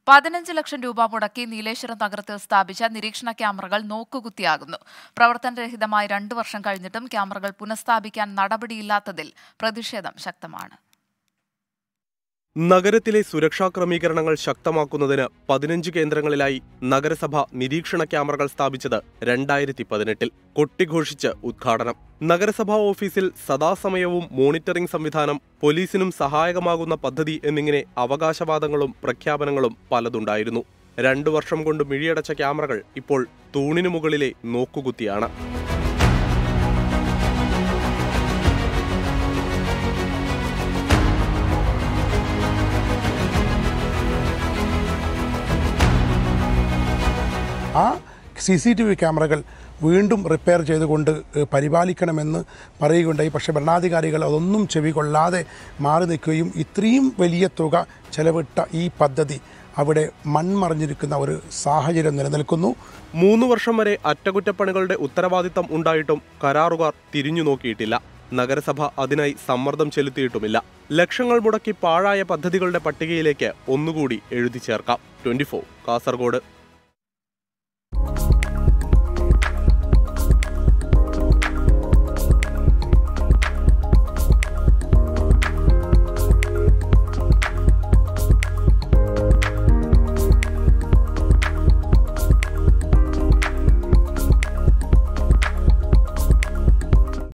പതിനഞ്ച് ലക്ഷം രൂപ മുടക്കി നീലേശ്വരം നഗരത്തിൽ സ്ഥാപിച്ച നിരീക്ഷണ ക്യാമറകൾ നോക്കുകുത്തിയാകുന്നു പ്രവർത്തനരഹിതമായി രണ്ടു വർഷം കഴിഞ്ഞിട്ടും ക്യാമറകൾ പുനഃസ്ഥാപിക്കാൻ നടപടിയില്ലാത്തതിൽ പ്രതിഷേധം ശക്തമാണ് നഗരത്തിലെ സുരക്ഷാ ക്രമീകരണങ്ങൾ ശക്തമാക്കുന്നതിന് പതിനഞ്ച് കേന്ദ്രങ്ങളിലായി നഗരസഭ നിരീക്ഷണ ക്യാമറകൾ സ്ഥാപിച്ചത് രണ്ടായിരത്തി പതിനെട്ടിൽ കൊട്ടിഘോഷിച്ച് ഉദ്ഘാടനം നഗരസഭാ ഓഫീസിൽ സദാസമയവും മോണിറ്ററിംഗ് സംവിധാനം പോലീസിനും സഹായകമാകുന്ന പദ്ധതി എന്നിങ്ങനെ അവകാശവാദങ്ങളും പ്രഖ്യാപനങ്ങളും പലതുണ്ടായിരുന്നു രണ്ടു വർഷം കൊണ്ട് മിഴിയടച്ച ക്യാമറകൾ ഇപ്പോൾ തൂണിനു മുകളിലെ നോക്കുകുത്തിയാണ് ആ സി സി ടി വി ക്യാമറകൾ വീണ്ടും റിപ്പയർ ചെയ്തുകൊണ്ട് ഏഹ്, പരിപാലിക്കണമെന്ന് പറയുകയുണ്ടായി പക്ഷേ ഭരണാധികാരികൾ അതൊന്നും ചെവി കൊള്ളാതെ മാറി നിൽക്കുകയും ഇത്രയും വലിയ തുക ചെലവിട്ട ഈ പദ്ധതി അവിടെ മൺമറിഞ്ഞിരിക്കുന്ന ഒരു സാഹചര്യം നിലനിൽക്കുന്നു മൂന്ന് വർഷം വരെ അറ്റകുറ്റപ്പണികളുടെ ഉത്തരവാദിത്തം ഉണ്ടായിട്ടും കരാറുകാർ തിരിഞ്ഞു നോക്കിയിട്ടില്ല നഗരസഭ അതിനായി സമ്മർദ്ദം ചെലുത്തിയിട്ടുമില്ല ലക്ഷങ്ങൾ മുടക്കി പാഴായ പദ്ധതികളുടെ പട്ടികയിലേക്ക് ഒന്നുകൂടി എഴുതി ചേർക്കാം ട്വന്റി കാസർഗോഡ്